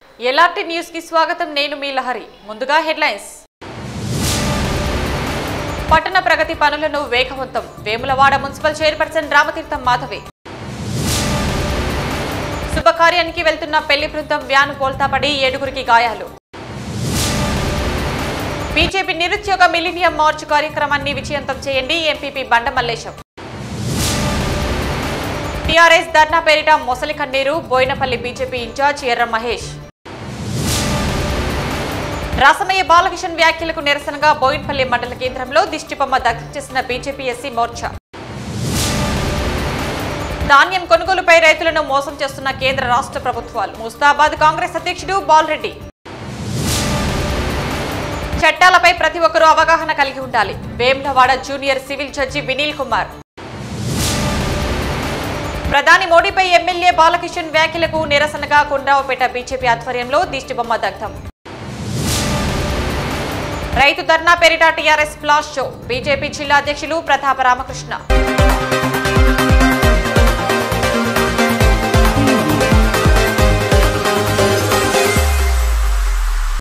ఎలాంటి న్యూస్ కి స్వాగతం నేను మీ లహరి ముందుగా హెడ్లైన్స్ పట్టణ ప్రగతి పనులను వేగవంతం వేములవాడ మున్సిపల్ చైర్పర్సన్ రామతీర్థం మాధవి శుభకార్యానికి వెళ్తున్న పెళ్లి బృందం వ్యాను పోల్తాపడి ఏడుగురికి గాయాలు బీజేపీ నిరుద్యోగ మిలీనియం మార్చ్ కార్యక్రమాన్ని విజయంతం చేయండి ఎంపీపీ బండ మల్లేశం టీఆర్ఎస్ ధర్నా పేరిట మొసలి కన్నీరు బోయినపల్లి బీజేపీ ఇన్ఛార్జ్ ఎర్ర మహేష్ రాసమయ్య బాలకిషన్ వ్యాఖ్యలకు నిరసనగా బోయిన్పల్లి మండల కేంద్రంలో దిష్టిబొమ్మ దగ్ధం చేసిన బీజేపీ ఎస్సీ మోర్చా ధాన్యం కొనుగోలుపై రైతులను మోసం చేస్తున్న కేంద్ర రాష్ట్ర ప్రభుత్వాలు ముస్తాబాద్ కాంగ్రెస్ అధ్యక్షుడు బాలరెడ్డి చట్టాలపై ప్రతి ఒక్కరూ అవగాహన కలిగి ఉండాలి Vemulawada junior civil judge Vineel Kumar ప్రధాని మోడీపై ఎమ్మెల్యే బాలకిషన్ వ్యాఖ్యలకు నిరసనగా కొండ్రావుపేట బీజేపీ ఆధ్వర్యంలో దిష్టిబొమ్మ దగ్ధం రైతు ధర్నా పేరిట టీఆర్ఎస్ ఫ్లాష్ షో బీజేపీ జిల్లా అధ్యక్షులు ప్రతాప రామకృష్ణ